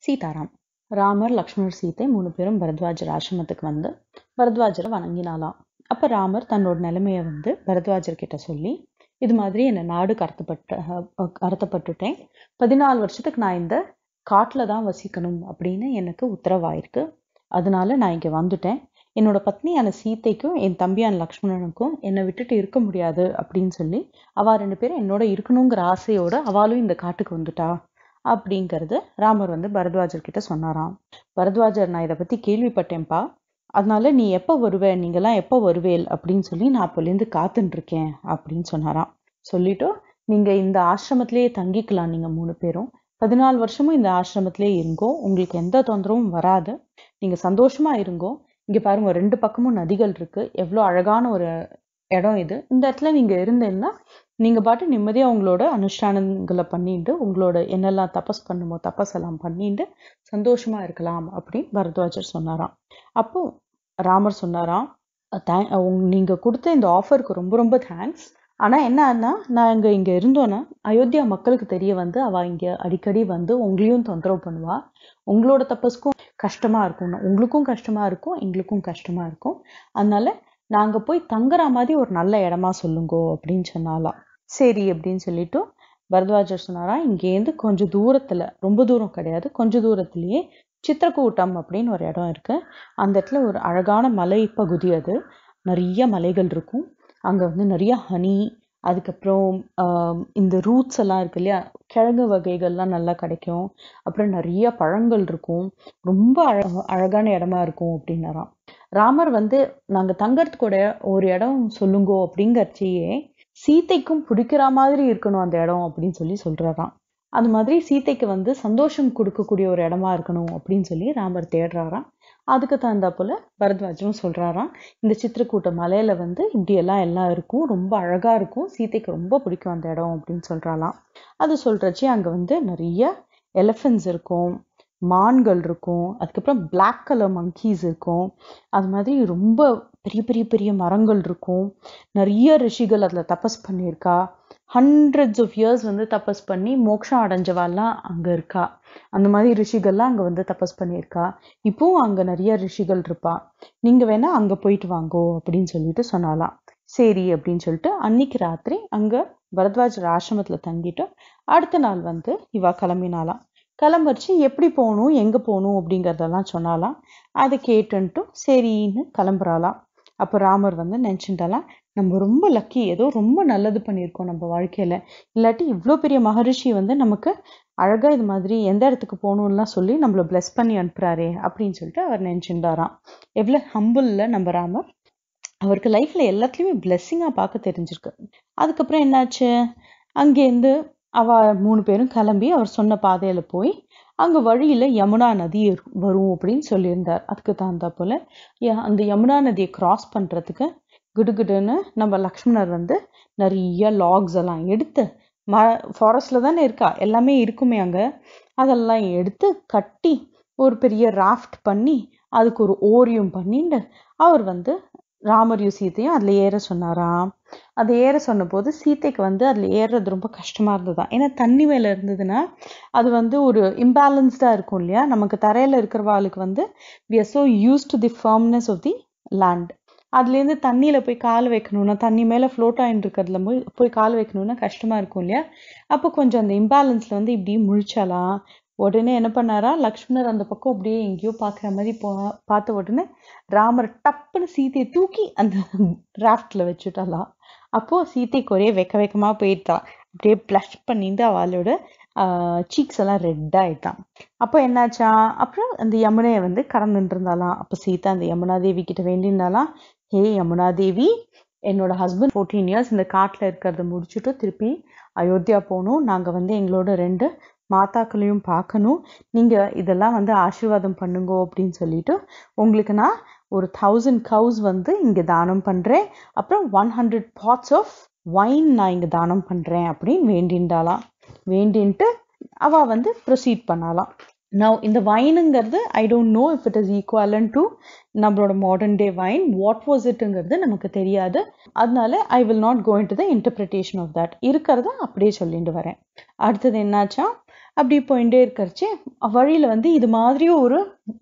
சீதாராம் ராமர் லக்ஷ்மணர் சீதை மூணு பேரும் பரத்வாஜர் ஆசிரமத்துக்கு வந்து பரத்வாஜரை வணங்கினாலாம் அப்ப ராமர் தன்னோட நிலைமைய வந்து பரத்வாஜர் கிட்ட சொல்லி இது மாதிரி என்ன நாடு கடத்தப்பட்ட அஹ், கடத்தப்பட்டுட்டேன் பதினாலு வருஷத்துக்கு நான் இந்த காட்டுல தான் வசிக்கணும் அப்படின்னு எனக்கு உத்தரவாயிருக்கு அதனால நான் இங்க வந்துட்டேன் என்னோட பத்னியான சீதைக்கும் என் தம்பியான லக்ஷ்மணனுக்கும் என்னை விட்டுட்டு இருக்க முடியாது அப்படின்னு சொல்லி அவ ரெண்டு பேரும் என்னோட இருக்கணுங்கிற ஆசையோட அவளும் இந்த காட்டுக்கு வந்துட்டா அப்படிங்கறது ராமர் வந்து பரத்வாஜர் கிட்ட சொன்னாராம் பரத்வாஜர் நான் இதை பத்தி கேள்விப்பட்டேன்ப்பா அதனால நீ எப்போ வருவ நீங்கெல்லாம் எப்போ வருவேல் அப்படின்னு சொல்லி நான் அப்போலேருந்து காத்துட்டு இருக்கேன் அப்படின்னு சொன்னாராம் சொல்லிட்டு நீங்க இந்த ஆசிரமத்திலேயே தங்கிக்கலாம் நீங்க மூணு பேரும் பதினாலு வருஷமும் இந்த ஆசிரமத்திலே இருங்கோ உங்களுக்கு எந்த தொந்தரவும் வராது நீங்க சந்தோஷமா இருங்கோ இங்க பாருங்க ரெண்டு பக்கமும் நதிகள் இருக்கு எவ்வளோ அழகான ஒரு இடம் இது இந்த இடத்துல நீங்க இருந்தீங்கன்னா நீங்க பாட்டு நிம்மதியா உங்களோட அனுஷ்டானங்களை பண்ணிட்டு உங்களோட என்னெல்லாம் தபஸ் பண்ணுமோ தபஸ் எல்லாம் பண்ணிட்டு சந்தோஷமா இருக்கலாம் அப்படின்னு பரத்வாஜர் சொன்னாராம் அப்போ ராமர் சொன்னாராம் "Thank- உங்க- நீங்க கொடுத்த இந்த ஆஃபருக்கு ரொம்ப ரொம்ப தேங்க்ஸ் ஆனா என்னன்னா நாங்க இங்க இருந்தோன்னா அயோத்தியா மக்களுக்கு தெரிய வந்து அவ இங்க அடிக்கடி வந்து உங்களையும் தொந்தரவு பண்ணுவா உங்களோட தப்பஸ்க்கும் கஷ்டமா இருக்கும் உங்களுக்கும் கஷ்டமா இருக்கும் எங்களுக்கும் கஷ்டமா இருக்கும் அதனால நாங்க போய் தங்குற மாதிரி ஒரு நல்ல இடமா சொல்லுங்கோ அப்படின்னு சொன்னாலாம் சரி அப்படின்னு சொல்லிட்டு பரத்வாஜர் சொன்னாராம் இங்கேருந்து கொஞ்சம் தூரத்துல ரொம்ப தூரம் கிடையாது கொஞ்சம் தூரத்திலேயே சித்திரக்கூட்டம் அப்படின்னு ஒரு இடம் இருக்கு அந்த இடத்துல ஒரு அழகான மலை பகுதி அது நிறைய மலைகள் இருக்கும் அங்க வந்து நிறைய ஹனி அதுக்கப்புறம் ஆம், இந்த ரூட்ஸ் எல்லாம் இருக்கு இல்லையா கிழங்கு வகைகள்லாம் நல்லா கிடைக்கும் அப்புறம் நிறைய பழங்கள் இருக்கும் ரொம்ப அழ அழகான இடமா இருக்கும் அப்படின்னாராம் ராமர் வந்து நாங்க தங்கறதுக்கூட ஒரு இடம் சொல்லுங்கோ அப்படிங்கறச்சேயே சீதைக்கும் பிடிக்கிற மாதிரி இருக்கணும் அந்த இடம் அப்படின்னு சொல்லி சொல்றாராம் அது மாதிரி சீதைக்கு வந்து சந்தோஷம் கொடுக்கக்கூடிய ஒரு இடமா இருக்கணும் அப்படின்னு சொல்லி ராமர் தேடுறாராம் அதுக்கு தகுந்தா போல பரத்வாஜரும் சொல்றாராம் இந்த சித்திரக்கூட்ட மலையில வந்து இப்படி எல்லாம் எல்லாம் இருக்கும் ரொம்ப அழகா இருக்கும் சீதைக்கு ரொம்ப பிடிக்கும் அந்த இடம் அப்படின்னு சொல்றாளாம் அது சொல்றச்சே அங்க வந்து நிறைய எலிஃபென்ட்ஸ் இருக்கும் மான்கள் இருக்கும் அதுக்கப்புறம் Black கலர் monkeys இருக்கும் அது மாதிரி ரொம்ப பெரிய பெரிய பெரிய மரங்கள் இருக்கும் நிறைய ரிஷிகள் அதுல தபஸ் பண்ணியிருக்கா ஹண்ட்ரட்ஸ் ஆஃப் இயர்ஸ் வந்து தபஸ் பண்ணி மோட்சம் அடைஞ்சவாலாம் அங்க இருக்கா அந்த மாதிரி ரிஷிகள்லாம் அங்க வந்து தபஸ் பண்ணியிருக்கா இப்பவும் அங்க நிறைய ரிஷிகள் இருப்பா நீங்க வேணா அங்க போயிட்டு வாங்கோ அப்படின்னு சொல்லிட்டு சொன்னாலாம் சரி அப்படின்னு சொல்லிட்டு அன்னைக்கு ராத்திரி அங்க பரத்வாஜர் ஆசிரமத்துல தங்கிட்டு அடுத்த நாள் வந்து இவ கிளம்பினாலாம் கிளம்பரிச்சு எப்படி போகணும் எங்க போகணும் அப்படிங்கறதெல்லாம் சொன்னாலாம் அதை கேட்டுன்ட்டு சரின்னு கிளம்புறாளாம் அப்போ ராமர் வந்து நினைச்சுட்டாலாம் நம்ம ரொம்ப லக்கி ஏதோ ரொம்ப நல்லது பண்ணியிருக்கோம் நம்ம வாழ்க்கையில இல்லாட்டி இவ்வளோ பெரிய மகரிஷி வந்து நமக்கு அழகா இது மாதிரி எந்த இடத்துக்கு போகணும்லாம் சொல்லி நம்மள bless பண்ணி அனுப்புறாரே அப்படின்னு சொல்லிட்டு அவர் நினைச்சுட்டாராம் எவ்வளோ ஹம்பிள்ல நம்ம ராமர் அவருக்கு லைஃப்ல எல்லாத்துலயுமே பிளெஸ்ஸிங்கா பார்க்க தெரிஞ்சிருக்கு அதுக்கப்புறம் என்னாச்சு அங்கேருந்து அவ மூணு பேரும் கிளம்பி அவர் சொன்ன பாதையில போய் அங்க வழியில யமுனா நதி இரு- வரும் அப்படின்னு சொல்லியிருந்தார் அதுக்கு தகுந்தா போல ய- அந்த யமுனா நதியை கிராஸ் பண்றதுக்கு கிடுகிடுன்னு நம்ம லக்ஷ்மணர் வந்து நிறைய லாக்ஸ் எல்லாம் எடுத்து ம ஃபாரஸ்ட்ல தானே இருக்கா எல்லாமே இருக்குமே அங்க அதெல்லாம் எடுத்து கட்டி ஒரு பெரிய ராஃப்ட் பண்ணி அதுக்கு ஒரு ஓரியம் பண்ணிட்டு அவர் வந்து ராமரையும் சீதையும் அதுல ஏற சொன்னாராம் அது ஏற சொன்னபோது சீதைக்கு வந்து அதுல ஏறுறது ரொம்ப கஷ்டமா இருந்ததாம் ஏன்னா தண்ணி மேல இருந்ததுன்னா அது வந்து ஒரு இம்பேலன்ஸ்டா இருக்கும் இல்லையா நமக்கு தரையில இருக்கிறவாளுக்கு வந்து we are so used to the firmness of the land அதுல இருந்து தண்ணியில போய் கால் வைக்கணும்னா தண்ணி மேல ஃப்ளோட் ஆயிட்டு இருக்கிறதுல போய் போய் கால் வைக்கணும்னா கஷ்டமா இருக்கும் இல்லையா அப்போ கொஞ்சம் அந்த இம்பேலன்ஸ்ல வந்து இப்படி முழிச்சாலாம் உடனே என்ன பண்ணாரா லக்ஷ்மணர் அந்த பக்கம் அப்படியே எங்கேயோ பாக்குற மாதிரி போ பார்த்த உடனே ராமர் டப்புன்னு சீதையை தூக்கி அந்த ராஃப்ட்ல வச்சுட்டாலாம் அப்போ சீதைக்கு ஒரே வெக்க வெக்கமா போயிட்டா அப்படியே ப்ளஷ் பண்ணிட்டு அவளோட சீக்ஸ் எல்லாம் ரெட் ஆயிட்டான் அப்போ என்னாச்சா அப்புறம் அந்த யமுனையை வந்து கடந்துட்டு இருந்தாலாம் அப்போ சீதா அந்த யமுனா தேவி கிட்ட வேண்டியிருந்தாலாம் ஹே யமுனா தேவி என்னோட ஹஸ்பண்ட் ஃபோர்டீன் இயர்ஸ் இந்த காட்டுல இருக்கிறத முடிச்சுட்டு திருப்பி அயோத்தியா போகணும் நாங்க வந்து எங்களோட ரெண்டு மாதாக்களையும் பார்க்கணும் நீங்க இதெல்லாம் வந்து ஆசீர்வாதம் பண்ணுங்க அப்படின்னு சொல்லிட்டு உங்களுக்கு நான் ஒரு தௌசண்ட் கவுஸ் வந்து இங்க தானம் பண்றேன் அப்புறம் one hundred pots of wine நான் இங்க தானம் பண்றேன் அப்படின்னு வேண்டிண்டாலாம் வேண்டின்ட்டு அவ வந்து ப்ரொசீட் பண்ணாலாம் நவ் இந்த வைனுங்கிறது I don't know if it is equivalent to நம்மளோட modern day wine what was இட்டுங்கிறது நமக்கு தெரியாது அதனால I will not go into the interpretation of that இருக்கிறத அப்படியே சொல்லிட்டு வரேன் அடுத்தது என்னாச்சா அப்படி போயிட்டே இருக்கிறச்சு வழியில வந்து இது மாதிரி ஒரு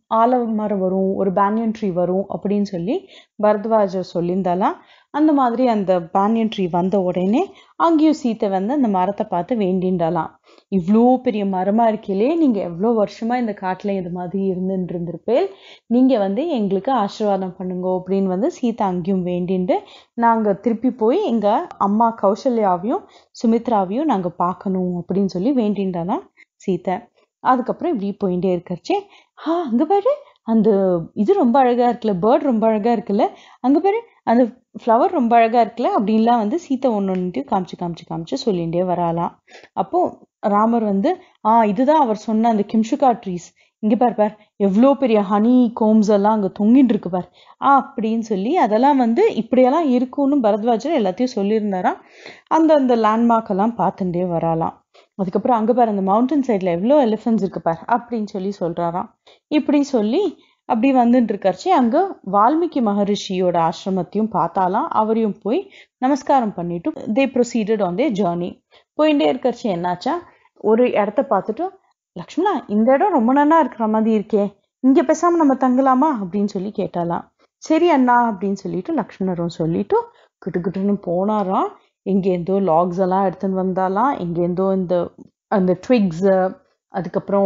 ஆலமரம் வரும் ஒரு பேனியன் ட்ரீ வரும் அப்படின்னு சொல்லி பரத்வாஜர் சொல்லியிருந்தாலாம் அந்த மாதிரி அந்த பேனியன் ட்ரீ வந்த உடனே அங்கேயும் சீத்தை வந்து அந்த மரத்தை பார்த்து வேண்டின்றாலாம் இவ்வளோ பெரிய மரமா இருக்கீங்களே நீங்க எவ்வளோ வருஷமா இந்த காட்டுல இது மாதிரி இருந்துட்டு இருந்திருப்பேல் நீங்க வந்து எங்களுக்கு ஆசீர்வாதம் பண்ணுங்க அப்படின்னு வந்து சீதா அங்கேயும் வேண்டிண்டு நாங்க திருப்பி போய் எங்க அம்மா கௌசல்யாவையும் சுமித்ராவையும் நாங்க பார்க்கணும் அப்படின்னு சொல்லி வேண்டின்றாலாம் சீத்தை அதுக்கப்புறம் இப்படி போயிட்டே இருக்கறச்சே ஆ அங்க பாரு அந்த இது ரொம்ப அழகா இருக்குல்ல பேர்ட் ரொம்ப அழகா இருக்குல்ல அங்க பாரு அந்த ஃப்ளவர் ரொம்ப அழகா இருக்குல்ல அப்படின்லாம் வந்து சீத்தை ஒன்று ஒன்றுட்டு காமிச்சு காமிச்சு காமிச்சு சொல்லிகிட்டே வராலாம் அப்போ ராமர் வந்து ஆ இதுதான் அவர் சொன்ன அந்த கிம்ஷுகா ட்ரீஸ் இங்க பார் பார் எவ்வளோ பெரிய ஹனி கோம்ஸ் எல்லாம் அங்க தொங்கிட்டு இருக்கு பார் ஆ அப்படின்னு சொல்லி அதெல்லாம் வந்து இப்படியெல்லாம் இருக்கும்னு பரத்வாஜர் எல்லாத்தையும் சொல்லியிருந்தாராம் அந்த அந்த லேண்ட்மார்க் எல்லாம் பார்த்துட்டே வராலாம் அதுக்கப்புறம் அங்க பாரு அந்த மவுண்டன் சைட்ல எவ்வளோ எலிஃபென்ட்ஸ் இருக்கு பார் அப்படின்னு சொல்லி சொல்றாராம் இப்படி சொல்லி அப்படி வந்துட்டு இருக்கறச்சு அங்க வால்மீகி மகரிஷியோட ஆசிரமத்தையும் பார்த்தாலாம் அவரையும் போய் நமஸ்காரம் பண்ணிட்டு they proceeded on the journey போயிட்டே இருக்கறச்சு என்னாச்சா ஒரு இடத்த பார்த்துட்டு லக்ஷ்மணா இந்த இடம் ரொம்ப நல்லா இருக்கிற மாதிரி இருக்கே இங்க பேசாம நம்ம தங்கலாமா அப்படின்னு சொல்லி கேட்டாலாம் சரி அண்ணா அப்படின்னு சொல்லிட்டு லக்ஷ்மணரும் சொல்லிட்டு கிட்டுக்கிட்டுன்னு போனாராம் எங்கேருந்தோ லாக்ஸ் எல்லாம் எடுத்துன்னு வந்தாலாம் எங்கேருந்தோ இந்த அந்த ட்விக்ஸ் அதுக்கப்புறம்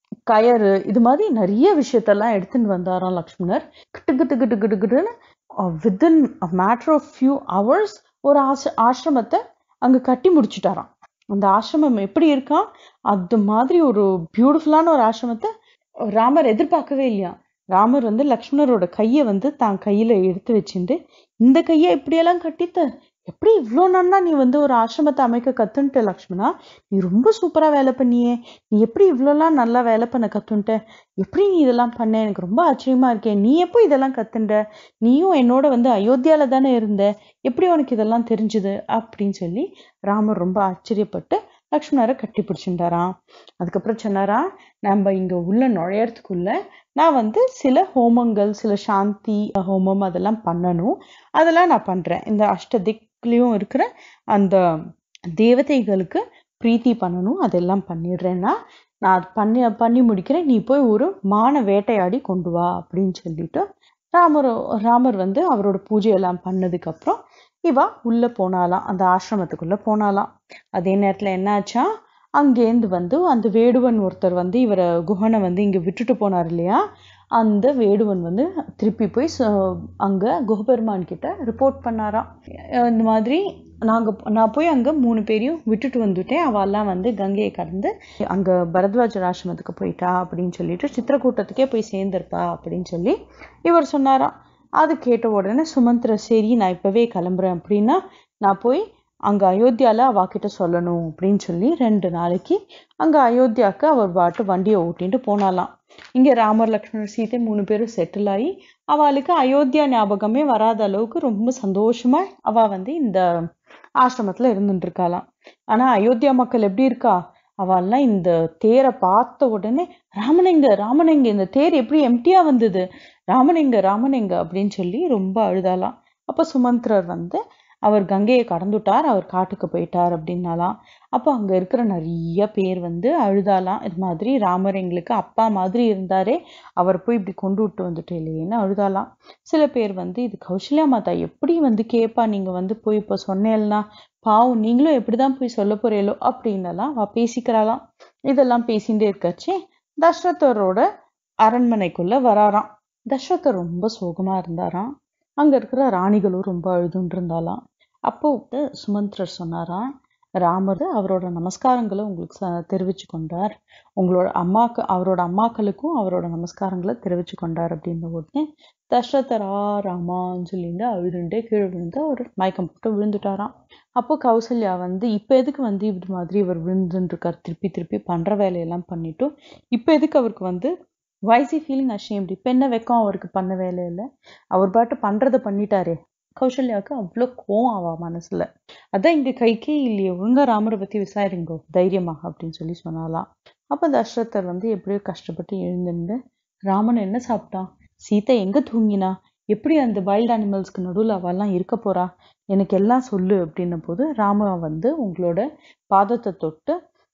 கயறு இது மாதிரி நிறைய விஷயத்தெல்லாம் எடுத்துன்னு வந்தாராம் லக்ஷ்மணர் கிட்டு கிட்டு கிட்டு கிட்டு கிட்டுன்னு within matter of few hours ஒரு ஆச ஆசிரமத்தை அங்க கட்டி முடிச்சுட்டாராம் அந்த ஆசிரமம் எப்படி இருக்கா அது மாதிரி ஒரு பியூட்டிஃபுல்லான ஒரு ஆசிரமத்தை ராமர் எதிர்பார்க்கவே இல்லையா ராமர் வந்து லக்ஷ்மணரோட கையை வந்து தான் கையில எடுத்து வச்சுட்டு இந்த கையை இப்படியெல்லாம் கட்டித்த எப்படி இவ்வளோ நன்னா நீ வந்து ஒரு ஆசிரமத்தை அமைக்க கத்துன்ட்ட லக்ஷ்மணா நீ ரொம்ப சூப்பரா வேலை பண்ணியே நீ எப்படி இவ்வளோலாம் நல்லா வேலை பண்ண கத்துன்ட்ட எப்படி நீ இதெல்லாம் பண்ண எனக்கு ரொம்ப ஆச்சரியமா இருக்கேன் நீ எப்போ இதெல்லாம் கத்துண்ட நீயும் என்னோட வந்து அயோத்தியால தானே இருந்த எப்படி உனக்கு இதெல்லாம் தெரிஞ்சுது அப்படின்னு சொல்லி ராமர் ரொம்ப ஆச்சரியப்பட்டு லக்ஷ்மணரை கட்டி பிடிச்சுட்டாராம் அதுக்கப்புறம் சொன்னாரா நம்ம இங்க உள்ள நுழையறதுக்குள்ள நான் வந்து சில ஹோமங்கள் சில சாந்தி ஹோமம் அதெல்லாம் பண்ணணும் அதெல்லாம் நான் பண்றேன் இந்த அஷ்டதிக்லயும் இருக்கிற அந்த தேவதைகளுக்கு பிரீத்தி பண்ணணும் அதெல்லாம் பண்ணிடுறேன்னா நான் அது பண்ணி பண்ணி முடிக்கிறேன் நீ போய் ஒரு மான வேட்டையாடி கொண்டு வா அப்படின்னு சொல்லிட்டு ராமர் ராமர் வந்து அவரோட பூஜையெல்லாம் பண்ணதுக்கு அப்புறம் இவா உள்ள போனாலாம் அந்த ஆசிரமத்துக்குள்ள போனாலாம் அதே நேரத்துல என்னாச்சா அங்கேருந்து வந்து அந்த வேடுவன் ஒருத்தர் வந்து இவரை குஹனை வந்து இங்க விட்டுட்டு போனார் இல்லையா அந்த வேடுவன் வந்து திருப்பி போய் ச- அங்க குஹபெருமான் கிட்ட ரிப்போர்ட் பண்ணாராம் அஹ் இந்த மாதிரி நாங்க நான் போய் அங்க மூணு பேரையும் விட்டுட்டு வந்துட்டேன் அவெல்லாம் வந்து கங்கையை கடந்து அங்க பரத்வாஜர் ஆசிரமத்துக்கு போயிட்டா அப்படின்னு சொல்லிட்டு சித்திரக்கூட்டத்துக்கே போய் சேர்ந்திருப்பா அப்படின்னு சொல்லி இவர் சொன்னாராம் அது கேட்ட உடனே சுமந்திர சரி நான் இப்பவே கிளம்புறேன் அப்படின்னா நான் போய் அங்க அயோத்தியால அவகிட்ட சொல்லணும் அப்படின்னு சொல்லி ரெண்டு நாளைக்கு அங்க அயோத்தியாக்கு அவர் பாட்டு வண்டியை ஓட்டிட்டு போனாலாம் இங்க ராமர் லக்ஷ்மணர் சீதை மூணு பேரும் செட்டில் ஆகி அவளுக்கு அயோத்தியா ஞாபகமே வராத அளவுக்கு ரொம்ப சந்தோஷமா அவ வந்து இந்த ஆசிரமத்துல இருந்துட்டு இருக்காளாம் ஆனா அயோத்தியா மக்கள் எப்படி இருக்கா அவெல்லாம் இந்த தேரை பார்த்த உடனே ராமனெங்க ராமனெங்க இந்த தேர் எப்படி எம்டியா வந்தது ராமனெங்க ராமனெங்க அப்படின்னு சொல்லி ரொம்ப அழுதாலாம் அப்ப சுமந்திரர் வந்து அவர் கங்கையை கடந்துட்டார் அவர் காட்டுக்கு போயிட்டார் அப்படின்னாலாம் அப்போ அங்க இருக்கிற நிறைய பேர் வந்து அழுதாலாம் இது மாதிரி ராமர் எங்களுக்கு அப்பா மாதிரி இருந்தாரே அவர் போய் இப்படி கொண்டு விட்டு வந்துட்டு இல்லையேன்னு அழுதாலாம் சில பேர் வந்து இது கௌசல்யா மாதா எப்படி வந்து கேப்பா நீங்க வந்து போய் இப்போ சொன்னேன்னா பாவம் நீங்களும் எப்படிதான் போய் சொல்ல போறீங்களோ அப்படின்னலாம் அவ பேசிக்கிறாளாம் இதெல்லாம் பேசிட்டே இருக்கச்சே தசரதரோட அரண்மனைக்குள்ள வராராம் தசரதர் ரொம்ப சோகமா இருந்தாராம் அங்க இருக்கிற ராணிகளும் ரொம்ப அழுதுன்னு இருந்தாலாம் அப்போ வந்து சுமந்திரர் சொன்னாராம் ராமர் அவரோட நமஸ்காரங்களை உங்களுக்கு ச- தெரிவிச்சு கொண்டார் உங்களோட அம்மாக்கு அவரோட அம்மாக்களுக்கும் அவரோட நமஸ்காரங்களை தெரிவிச்சு கொண்டார் அப்படின்ன உடனே தசரதரா ராமான்னு சொல்லிட்டு அழுதுண்டே கீழே விழுந்து அவர் மயக்கம் போட்டு விழுந்துட்டாராம் அப்போ கௌசல்யா வந்து இப்ப எதுக்கு வந்து இது மாதிரி இவர் விழுந்துன்னு இருக்கார் திருப்பி திருப்பி பண்ற வேலையெல்லாம் பண்ணிட்டு இப்ப எதுக்கு அவருக்கு வந்து வைசி ஃபீலிங் அஷேம்டு இப்ப என்ன வெக்கம் அவருக்கு பண்ண வேலை இல்லை அவர் பாட்டு பண்றத பண்ணிட்டாரே கௌசல்யாவுக்கு அவ்வளோ கோவம் ஆவா மனசுல அதான் இங்க கைக்கே இல்லையே ஒழுங்கா ராமரை பத்தி விசாரிங்கோ தைரியமா அப்படின்னு சொல்லி சொன்னாலாம் அப்ப தசரதர் வந்து எப்படியோ கஷ்டப்பட்டு எழுந்திருந்து ராமன் என்ன சாப்பிட்டான் சீதை எங்க தூங்கினா எப்படி அந்த வைல்ட் அனிமல்ஸ்க்கு நடுவுல அவெல்லாம் இருக்க போறா எனக்கு எல்லாம் சொல்லு அப்படின்ன போது ராம வந்து உங்களோட பாதத்தை தொட்டு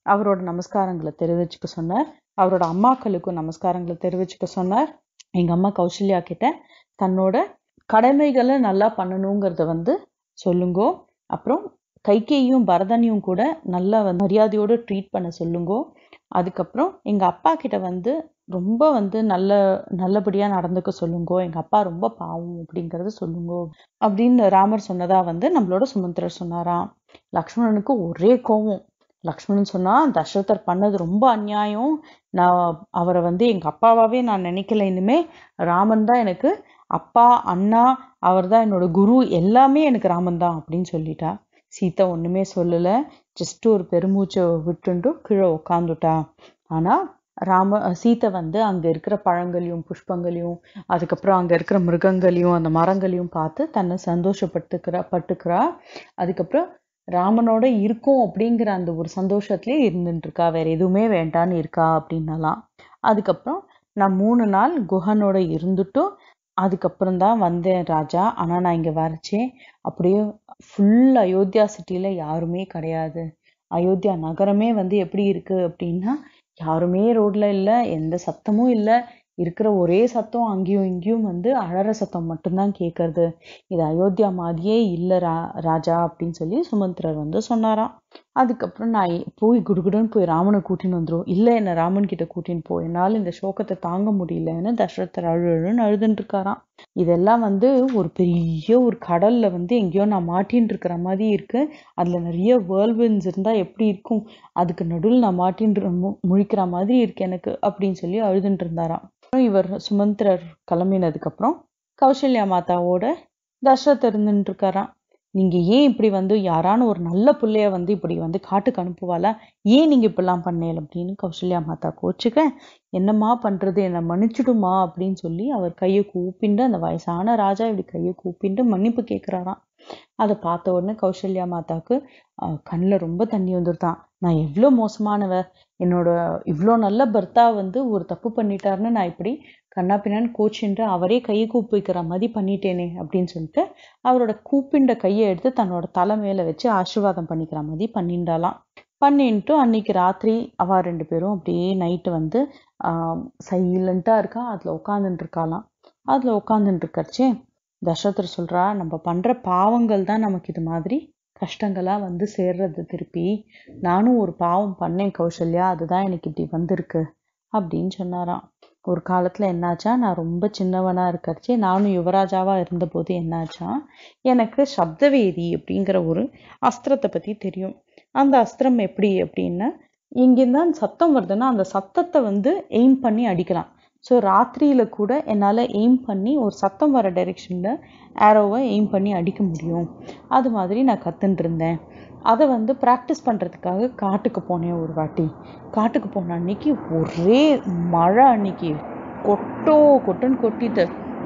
அவரோட நமஸ்காரங்களை தெரிவிச்சுக்க சொன்னார் அவரோட அம்மாக்களுக்கும் நமஸ்காரங்களை தெரிவிச்சுக்க சொன்னார் எங்க அம்மா கௌசல்யா கிட்ட தன்னோட கடமைகளை நல்லா பண்ணணுங்கிறத வந்து சொல்லுங்கோ அப்புறம் கைகேயும் பரதனையும் கூட நல்லா வந்து மரியாதையோட ட்ரீட் பண்ண சொல்லுங்கோ அதுக்கப்புறம் எங்க அப்பா கிட்ட வந்து ரொம்ப வந்து நல்ல நல்லபடியா நடந்துக்க சொல்லுங்கோ எங்க அப்பா ரொம்ப பாவம் அப்படிங்கறத சொல்லுங்கோ அப்படின்னு ராமர் சொன்னதா வந்து நம்மளோட சுமந்திரர் சொன்னாராம் லக்ஷ்மணனுக்கு ஒரே கோவம் லக்ஷ்மணன் சொன்னா தசரதர் பண்ணது ரொம்ப அநியாயம் நான் அவரை வந்து எங்க அப்பாவாவே நான் நினைக்கல இனிமே ராமன் தான் எனக்கு அப்பா அண்ணா அவர் தான் என்னோட குரு எல்லாமே எனக்கு ராமன் தான் அப்படின்னு சொல்லிட்டா சீதா ஒண்ணுமே சொல்லல ஜஸ்ட் ஒரு பெருமூச்சை விட்டுண்டு கீழே உக்காந்துட்டா ஆனா ராம சீதை வந்து அங்க இருக்கிற பழங்களையும் புஷ்பங்களையும் அதுக்கப்புறம் அங்க இருக்கிற மிருகங்களையும் அந்த மரங்களையும் பார்த்து தன்னை சந்தோஷப்பட்டுக்கிறா பட்டுக்கிறா அதுக்கப்புறம் ராமனோட இருக்கும் அப்படிங்கிற அந்த ஒரு சந்தோஷத்திலே இருந்துட்டு இருக்கா வேற எதுவுமே வேண்டான்னு இருக்கா அப்படின்னலாம் அதுக்கப்புறம் நான் மூணு நாள் குஹனோட இருந்துட்டும் அதுக்கப்புறம் தான் வந்தேன் ராஜா ஆனா நான் இங்க வரைச்சேன் அப்படியே ஃபுல் அயோத்தியா சிட்டில யாருமே கிடையாது அயோத்தியா நகரமே வந்து எப்படி இருக்கு அப்படின்னா யாருமே ரோட்ல இல்ல எந்த சத்தமும் இல்ல இருக்கிற ஒரே சத்தம் அங்கேயும் இங்கேயும் வந்து அழற சத்தம் மட்டும்தான் கேட்கறது இது அயோத்தியா மாதிரியே இல்ல ரா ராஜா அப்படின்னு சொல்லி சுமந்திரர் வந்து சொன்னாராம் அதுக்கப்புறம் நான் போய் குடுகுடுன்னு போய் ராமனை கூட்டின்னு வந்துரும் இல்ல என்ன ராமன் கிட்ட கூட்டின்னு போ என்னால இந்த சோகத்தை தாங்க முடியலன்னு தசரதர் அழு அழுன்னு அழுதுன்னு இருக்காராம் இதெல்லாம் வந்து ஒரு பெரிய ஒரு கடல்ல வந்து எங்கேயோ நான் மாட்டின்னு இருக்கிற மாதிரி இருக்கு அதுல நிறைய வேர்ல்வின்ஸ் இருந்தா எப்படி இருக்கும் அதுக்கு நடுவில் நான் மாட்டின்னு மு- முழிக்கிற மாதிரி இருக்கு எனக்கு அப்படின்னு சொல்லி அழுதுன்னு இருந்தாராம் அப்புறம் இவர் சுமந்திரர் கிளம்பினதுக்கு அப்புறம் கௌசல்யா மாதாவோட தசரத் இருந்துட்டு இருக்காராம் நீங்க ஏன் இப்படி வந்து யாரான ஒரு நல்ல புள்ளைய வந்து இப்படி வந்து காட்டுக்கு அனுப்புவாளா ஏன் நீங்க இப்படிலாம் பண்ணேன் அப்படின்னு கௌசல்யா மாதா கோச்சுக்க என்னம்மா பண்றது என்னை மன்னிச்சிடுமா அப்படின்னு சொல்லி அவர் கையை கூப்பிண்டு அந்த வயசான ராஜா இப்படி கையை கூப்பிண்டு மன்னிப்பு கேட்கிறாராம் அதை பார்த்த உடனே கௌசல்யா மாதாக்கு ஆஹ் கண்ணுல ரொம்ப தண்ணி வந்துருதான் நான் எவ்வளோ மோசமானவ என்னோட இவ்வளோ நல்ல பர்த்தா வந்து ஒரு தப்பு பண்ணிட்டாருன்னு நான் இப்படி கண்ணா பின்னான்னு கோச்சின்ட்டு அவரே கையை கூப்பிக்கிற மாதிரி பண்ணிட்டேனே அப்படின்னு சொல்லிட்டு அவரோட கூப்பிண்ட கையை எடுத்து தன்னோட தலை மேல வச்சு ஆசீர்வாதம் பண்ணிக்கிற மாதிரி பண்ணிண்டாலாம் பண்ணிட்டு அன்னைக்கு ராத்திரி அவ ரெண்டு பேரும் அப்படியே நைட்டு வந்து ஆஹ் சைலண்டா இருக்கா அதுல உட்காந்துட்டு இருக்காளாம் அதுல உட்காந்துட்டு இருக்கறச்சே தசரதர் சொல்றா நம்ம பண்ற பாவங்கள் தான் நமக்கு இது மாதிரி கஷ்டங்களா வந்து சேர்றது திருப்பி நானும் ஒரு பாவம் பண்ணேன் கௌசல்யா அதுதான் எனக்கு இப்படி வந்திருக்கு அப்படின்னு சொன்னாராம் ஒரு காலத்துல என்னாச்சா நான் ரொம்ப சின்னவனா இருக்கறச்சே நானும் யுவராஜாவா இருந்தபோது என்னாச்சா எனக்கு சப்தவேதி அப்படிங்கிற ஒரு அஸ்திரத்தை பத்தி தெரியும் அந்த அஸ்திரம் எப்படி அப்படின்னா இங்கிருந்து அந்த சத்தம் வருதுன்னா அந்த சத்தத்தை வந்து எய்ம் பண்ணி அடிக்கலாம் ஸோ ராத்திரியில கூட என்னால எய்ம் பண்ணி ஒரு சத்தம் வர டைரெக்ஷன்ல ஆரோவை எய்ம் பண்ணி அடிக்க முடியும் அது மாதிரி நான் கத்துன்னு இருந்தேன் அதை வந்து ப்ராக்டிஸ் பண்றதுக்காக காட்டுக்கு போனேன் ஒரு வாட்டி காட்டுக்கு போன அன்னைக்கு ஒரே மழை அன்னைக்கு கொட்டோ கொட்டுன்னு கொட்டிட்டு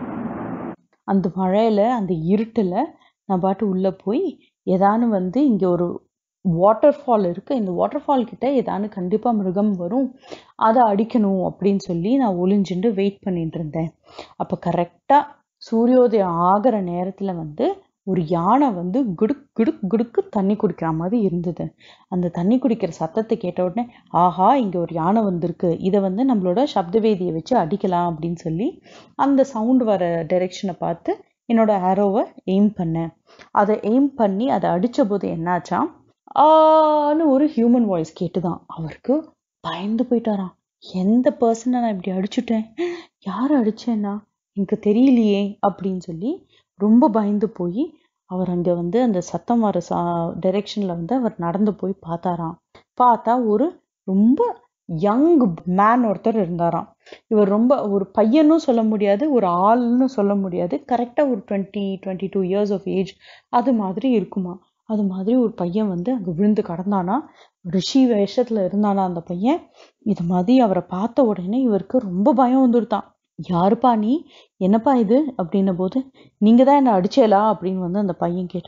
அந்த மழையில அந்த இருட்டுல நான் பாட்டு உள்ள போய் ஏதானு வந்து இங்க ஒரு வாட்டர் ஃபால் இருக்கு இந்த வாட்டர் ஃபால் கிட்ட ஏதானு கண்டிப்பா மிருகம் வரும் அதை அடிக்கணும் அப்படின்னு சொல்லி நான் ஒளிஞ்சுண்டு வெயிட் பண்ணிட்டு இருந்தேன் அப்ப கரெக்டா சூரியோதயம் ஆகிற நேரத்துல வந்து ஒரு யானை வந்து குடுக் குடுக் குடுக்கு தண்ணி குடிக்கிற மாதிரி இருந்தது அந்த தண்ணி குடிக்கிற சத்தத்தை கேட்ட உடனே ஆஹா இங்க ஒரு யானை வந்திருக்கு இதை வந்து நம்மளோட சப்தவேதியை வச்சு அடிக்கலாம் அப்படின்னு சொல்லி அந்த சவுண்ட் வர டைரெக்ஷனை பார்த்து என்னோட ஆரோவை எய்ம் பண்ணேன் அதை எய்ம் பண்ணி அதை அடிச்ச போது என்னாச்சா ஆன்னு ஒரு ஹியூமன் வாய்ஸ் கேட்டுதான் அவருக்கு பயந்து போயிட்டாராம் எந்த பர்சனை நான் இப்படி அடிச்சுட்டேன் யாரை அடிச்சேன்னா எனக்கு தெரியலையே அப்படின்னு சொல்லி ரொம்ப பயந்து போய் அவர் அங்க வந்து அந்த சத்தம் வர சா டைரெக்ஷன்ல வந்து அவர் நடந்து போய் பார்த்தாராம் பார்த்தா ஒரு ரொம்ப யங் மேன் ஒருத்தர் இருந்தாராம் இவர் ரொம்ப ஒரு பையனும் சொல்ல முடியாது ஒரு ஆள்னு சொல்ல முடியாது கரெக்டா ஒரு twenty twenty two years of age அது மாதிரி இருக்குமா அது மாதிரி ஒரு பையன் வந்து அங்க விழுந்து கடந்தானா ரிஷி வேஷத்துல இருந்தானா அந்த பையன் இது மாதிரி அவரை பார்த்த உடனே இவருக்கு ரொம்ப பயம் வந்துருதான் யாருப்பா நீ என்னப்பா இது அப்படின்ன போது நீங்க தான் என்ன அடிச்சேலா அப்படின்னு வந்து அந்த பையன் கேட்டானா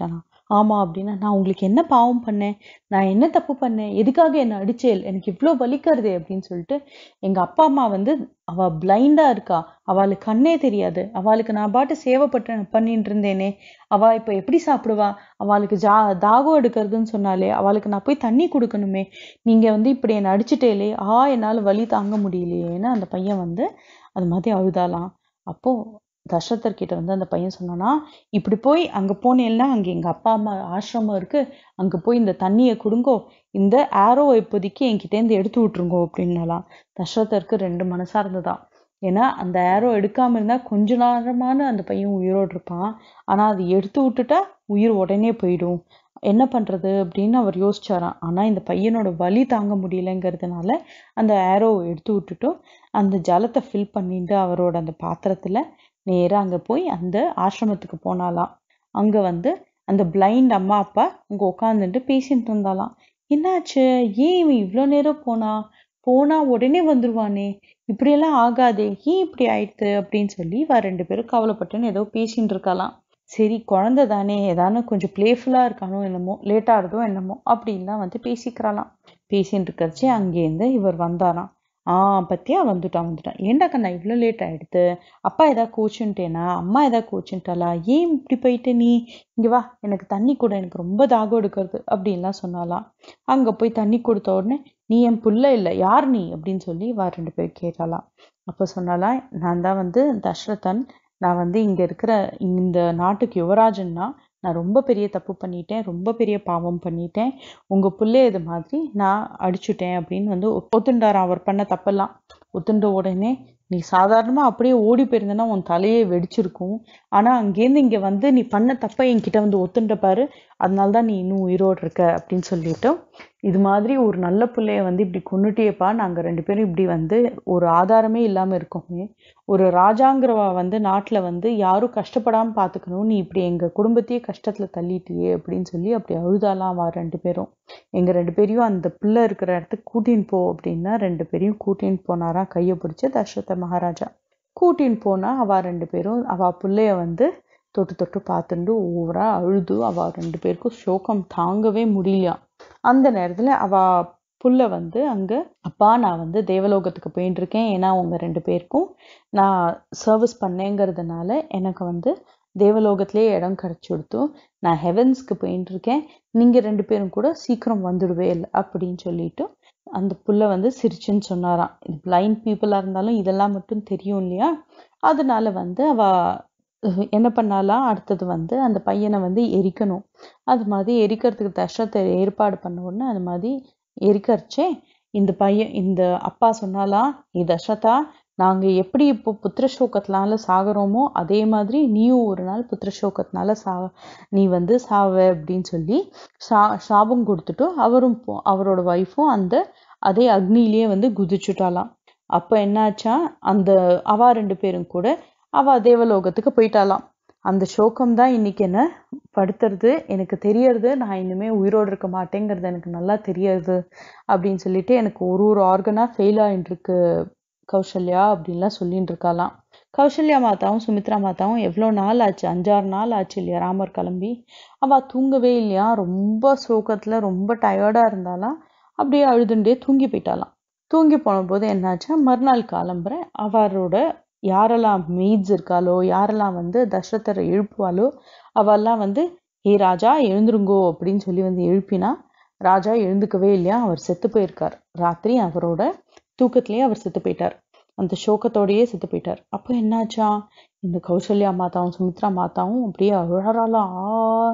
ஆமா அப்படின்னா நான் உங்களுக்கு என்ன பாவம் பண்ணேன் நான் என்ன தப்பு பண்ணேன் எதுக்காக என்ன அடிச்சேல் எனக்கு இவ்வளோ வலிக்கிறதே அப்படின்னு சொல்லிட்டு எங்க அப்பா அம்மா வந்து அவ பிளைண்டா இருக்கா அவளுக்கு கண்ணே தெரியாது அவளுக்கு நான் பாட்டு சேவைப்பட்டு பண்ணிட்டு இருந்தேனே அவ இப்ப எப்படி சாப்பிடுவா அவளுக்கு ஜா தாகம் எடுக்கிறதுன்னு சொன்னாலே அவளுக்கு நான் போய் தண்ணி கொடுக்கணுமே நீங்க வந்து இப்படி என்னை அடிச்சிட்டேலே ஆ என்னால வலி தாங்க முடியலையேன்னு அந்த பையன் வந்து அது மாதிரி அழுதாலாம் அப்போ தசரதர் கிட்ட வந்து அந்த பையன் சொன்னானா இப்படி போய் அங்க போனேன்னா அங்க எங்க அப்பா அம்மா ஆசிரமம் இருக்கு அங்க போய் இந்த தண்ணியை கொடுங்கோ இந்த ஆரோ இப்போதைக்கு என்கிட்ட இருந்து எடுத்து விட்டுருங்கோ அப்படின்னாலாம் தசரதருக்கு ரெண்டு மனசா இருந்ததாம் ஏன்னா அந்த ஏரோ எடுக்காம இருந்தா கொஞ்ச நேரமான அந்த பையன் உயிரோடு இருப்பான் ஆனா அது எடுத்து விட்டுட்டா உயிர் உடனே போயிடும் என்ன பண்றது அப்படின்னு அவர் யோசிச்சாராம் ஆனா இந்த பையனோட வலி தாங்க முடியலங்கிறதுனால அந்த ஏரோ எடுத்து விட்டுட்டும் அந்த ஜலத்தை ஃபில் பண்ணிட்டு அவரோட அந்த பாத்திரத்துல நேரா அங்க போய் அந்த ஆசிரமத்துக்கு போனாலாம் அங்க வந்து அந்த பிளைண்ட் அம்மா அப்பா அங்க உட்காந்துட்டு பேசிட்டு இருந்தாலாம் என்னாச்சு ஏன் இவன் இவ்வளோ நேரம் போனா போனா உடனே வந்துருவானே இப்படியெல்லாம் ஆகாதே ஏன் இப்படி ஆயிடுத்து அப்படின்னு சொல்லி இவ ரெண்டு பேரும் கவலைப்பட்டுன்னு ஏதோ பேசிட்டு இருக்கலாம் சரி குழந்தை தானே ஏதானு கொஞ்சம் பிளேஃபுல்லா இருக்கானோ என்னமோ லேட் ஆகுதோ என்னமோ அப்படின்லாம் வந்து பேசிக்கிறாளாம் பேசிட்டு இருக்கறச்சே அங்கேருந்து இவர் வந்தாராம் ஆ பத்தியா வந்துட்டான் வந்துட்டான் ஏன்டா கண்ணா இவ்வளோ லேட் ஆயிடுத்து அப்பா ஏதாவது கோச்சுன்ட்டேனா அம்மா ஏதாவது கோச்சுன்ட்டாளா ஏன் இப்படி போயிட்டு நீ இங்க வா எனக்கு தண்ணி கூட எனக்கு ரொம்ப தாகம் எடுக்கிறது அப்படின்லாம் சொன்னாலாம் அங்க போய் தண்ணி கொடுத்த உடனே நீ என் புள்ள இல்லை யார் நீ அப்படின்னு சொல்லி வா ரெண்டு பேர் கேட்டாலாம் அப்போ சொன்னாலாம் நான் தான் வந்து தஷ்ரதன் நான் வந்து இங்க இருக்கிற இந்த நாட்டுக்கு யுவராஜன்னா நான் ரொம்ப பெரிய தப்பு பண்ணிட்டேன் ரொம்ப பெரிய பாவம் பண்ணிட்டேன் உங்க புள்ளை இது மாதிரி நான் அடிச்சுட்டேன் அப்படின்னு வந்து ஒத்துண்டாராம் அவர் பண்ண தப்பெல்லாம் ஒத்துண்ட உடனே நீ சாதாரணமா அப்படியே ஓடி போயிருந்தேன்னா உன் தலையே வெடிச்சிருக்கும் ஆனா அங்கேருந்து இங்க வந்து நீ பண்ண தப்ப என்கிட்ட வந்து ஒத்துண்ட பாரு அதனாலதான் நீ இன்னும் உயிரோடு இருக்க அப்படின்னு சொல்லிட்டு இது மாதிரி ஒரு நல்ல பிள்ளைய வந்து இப்படி கொன்னுட்டியேப்பா நாங்க ரெண்டு பேரும் இப்படி வந்து ஒரு ஆதாரமே இல்லாம இருக்கோமே ஒரு ராஜாங்கிறவா வந்து நாட்டுல வந்து யாரும் கஷ்டப்படாம பாத்துக்கணும் நீ இப்படி எங்க குடும்பத்தையே கஷ்டத்துல தள்ளிட்டியே அப்படின்னு சொல்லி அப்படி அழுதாலாம் வா ரெண்டு பேரும் எங்க ரெண்டு பேரையும் அந்த பிள்ளை இருக்கிற இடத்துக்கு கூட்டின்னு போ அப்படின்னா ரெண்டு பேரையும் கூட்டின்னு போனாராம் கையை பிடிச்சு தசரத மகாராஜா கூட்டின்னு போனா அவ ரெண்டு பேரும் அவ பிள்ளைய வந்து தொட்டு தொட்டு பார்த்துட்டு ஓவரா அழுது அவ ரெண்டு பேருக்கும் சோகம் தாங்கவே முடியலையாம் அந்த நேரத்துல அவ புள்ள வந்து அங்க அப்பா நான் வந்து தேவலோகத்துக்கு போயிட்டு இருக்கேன் ஏன்னா உங்க ரெண்டு பேருக்கும் நான் சர்வீஸ் பண்ணேங்கிறதுனால எனக்கு வந்து தேவலோகத்திலே இடம் கிடைச்சு கொடுத்து நான் ஹெவன்ஸ்க்கு போயிட்டு இருக்கேன் நீங்க ரெண்டு பேரும் கூட சீக்கிரம் வந்துடுவே இல்லை அப்படின்னு சொல்லிட்டு அந்த புள்ள வந்து சிரிச்சுன்னு சொன்னாராம் இது பிளைண்ட் பீப்புளா இருந்தாலும் இதெல்லாம் மட்டும் தெரியும் இல்லையா அதனால வந்து அவ அஹ், என்ன பண்ணாலாம் அடுத்தது வந்து அந்த பையனை வந்து எரிக்கணும் அது மாதிரி எரிக்கிறதுக்கு தஷத்தை ஏற்பாடு பண்ண உடனே அது மாதிரி எரிக்கரிச்சே இந்த பையன் இந்த அப்பா சொன்னாலாம் நீ தசரதா நாங்க எப்படி இப்போ புத்திரசோகத்தினால சாகுறோமோ அதே மாதிரி நீயும் ஒரு நாள் புத்திரசோகத்தினால சா நீ வந்து சாவ அப்படின்னு சொல்லி சா சாபம் கொடுத்துட்டு அவரும் போ- அவரோட ஒய்ஃபும் அந்த அதே அக்னியிலேயே வந்து குதிச்சுட்டாலாம் அப்ப என்னாச்சா அந்த அவா ரெண்டு பேரும் கூட அவ தேவலோகத்துக்கு போயிட்டாலாம் அந்த சோகம் தான் இன்னைக்கு என்ன படுத்துறது எனக்கு தெரியறது நான் இனிமே உயிரோடு இருக்க மாட்டேங்கிறது எனக்கு நல்லா தெரியறது அப்படின்னு சொல்லிட்டு எனக்கு ஒரு ஒரு ஆர்கனா ஃபெயில் ஆயிட்டு இருக்கு கௌசல்யா அப்படின்லாம் சொல்லிட்டு இருக்காளாம் கௌசல்யா மாதாவும் சுமித்ரா மாதாவும் எவ்வளோ நாள் ஆச்சு அஞ்சாறு நாள் ஆச்சு இல்லையா ராமர் கிளம்பி அவ தூங்கவே இல்லையா ரொம்ப சோகத்துல ரொம்ப டயர்டா இருந்தாலாம் அப்படியே அழுதுண்டே தூங்கி போயிட்டாலாம் தூங்கி போனபோது என்னாச்சா மறுநாள் காலம்புற அவரோட யாரெல்லாம் மெய்ட்ஸ் இருக்காளோ யாரெல்லாம் வந்து தசரதரை எழுப்புவாளோ அவெல்லாம் வந்து ஏ ராஜா எழுந்துருங்கோ அப்படின்னு சொல்லி வந்து எழுப்பினா ராஜா எழுந்துக்கவே இல்லையா அவர் செத்து போயிருக்கார் ராத்திரி அவரோட தூக்கத்திலேயே அவர் செத்து போயிட்டார் அந்த சோகத்தோடயே செத்து போயிட்டார் அப்போ என்னாச்சா இந்த கௌசல்யா மாதாவும் சுமித்ரா மாதாவும் அப்படியே அழறாலாம் ஆ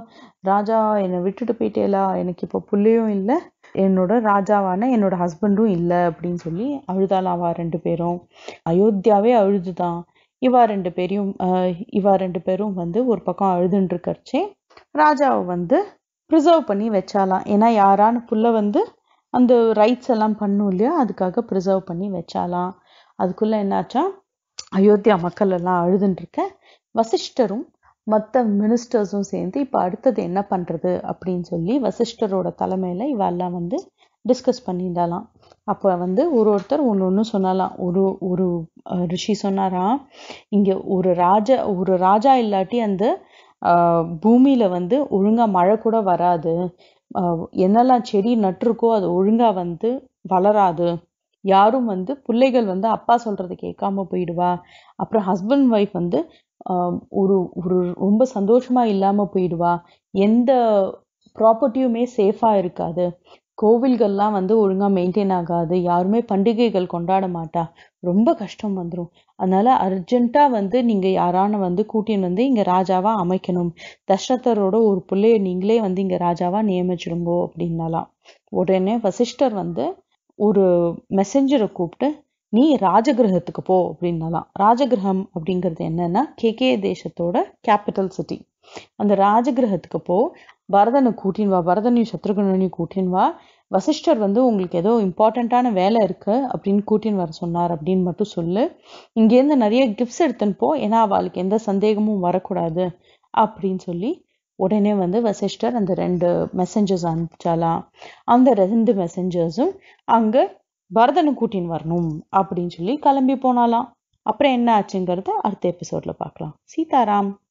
ராஜா என்னை விட்டுட்டு போயிட்டேலா எனக்கு இப்போ புள்ளையும் இல்லை என்னோட ராஜாவான என்னோட ஹஸ்பண்டும் இல்லை அப்படின்னு சொல்லி அழுதாலாம் அவ ரெண்டு பேரும் அயோத்தியாவே அழுதுதான் இவா ரெண்டு பேரையும் ஆஹ் இவா ரெண்டு பேரும் வந்து ஒரு பக்கம் அழுதுன்னு இருக்கறச்சே ராஜாவை வந்து ப்ரிசர்வ் பண்ணி வச்சாலாம் ஏன்னா யாரான புள்ள வந்து அந்த ரைட்ஸ் எல்லாம் பண்ணும் இல்லையா அதுக்காக ப்ரிசர்வ் பண்ணி வச்சாலாம் அதுக்குள்ள என்னாச்சா அயோத்தியா மக்கள் எல்லாம் அழுதுன்னு இருக்க வசிஷ்டரும் மற்ற மினிஸ்டர்ஸும் சேர்ந்து இப்போ அடுத்தது என்ன பண்றது அப்படின்னு சொல்லி வசிஷ்டரோட தலைமையில இவெல்லாம் வந்து டிஸ்கஸ் பண்ணியிருந்தாலாம் அப்போ வந்து ஒரு ஒருத்தர் ஒன்று ஒன்று சொன்னாலாம் ஒரு ஒரு அஹ், ரிஷி சொன்னாராம் இங்க ஒரு ராஜா ஒரு ராஜா இல்லாட்டி அந்த ஆஹ் பூமியில வந்து ஒழுங்கா மழை கூட வராது ஆஹ் என்னெல்லாம் செடி நட்டிருக்கோ அது ஒழுங்கா வந்து வளராது யாரும் வந்து பிள்ளைகள் வந்து அப்பா சொல்றதை கேட்காம போயிடுவா அப்புறம் ஹஸ்பண்ட் ஒய்ஃப் வந்து ஆஹ் ஒரு ஒரு ரொம்ப சந்தோஷமா இல்லாம போயிடுவா எந்த ப்ராப்பர்ட்டியுமே சேஃபா இருக்காது கோவில்கள்லாம் வந்து ஒழுங்கா மெயின்டைன் ஆகாது யாருமே பண்டிகைகள் கொண்டாட மாட்டா ரொம்ப கஷ்டம் வந்துரும் அதனால அர்ஜென்ட்டா வந்து நீங்க யாரான வந்து கூட்டின்னு வந்து இங்க ராஜாவா அமைக்கணும் தசரதரோட ஒரு பிள்ளைய நீங்களே வந்து இங்க ராஜாவா நியமிச்சிடுங்கோ அப்படின்னாலாம் உடனே வசிஷ்டர் வந்து ஒரு மெசஞ்சரை கூப்பிட்டு நீ ராஜகிரகத்துக்கு போ அப்படின்னாலாம் ராஜகிரகம் அப்படிங்கிறது என்னன்னா கேகே தேசத்தோட கேபிட்டல் சிட்டி அந்த ராஜகிரகத்துக்கு போ பரதனை கூட்டின்னு வா பரதனையும் சத்ருகனையும் கூட்டின்னு வா வசிஷ்டர் வந்து உங்களுக்கு ஏதோ இம்பார்ட்டண்ட்டான வேலை இருக்கு அப்படின்னு கூட்டின்னு வர சொன்னார் அப்படின்னு மட்டும் சொல்லு இங்கேருந்து நிறைய கிஃப்ட்ஸ் எடுத்துன்னு போ ஏன்னா அவளுக்கு எந்த சந்தேகமும் வரக்கூடாது அப்படின்னு சொல்லி உடனே வந்து வசிஷ்டர் அந்த ரெண்டு மெசஞ்சர்ஸ் அனுப்பிச்சாலாம் அந்த ரெண்டு மெசஞ்சர்ஸும் அங்க பரதனை கூட்டின்னு வரணும் அப்படின்னு சொல்லி கிளம்பி போனாலாம் அப்புறம் என்ன ஆச்சுங்கிறத அடுத்த எபிசோட்ல பார்க்கலாம் சீதாராம்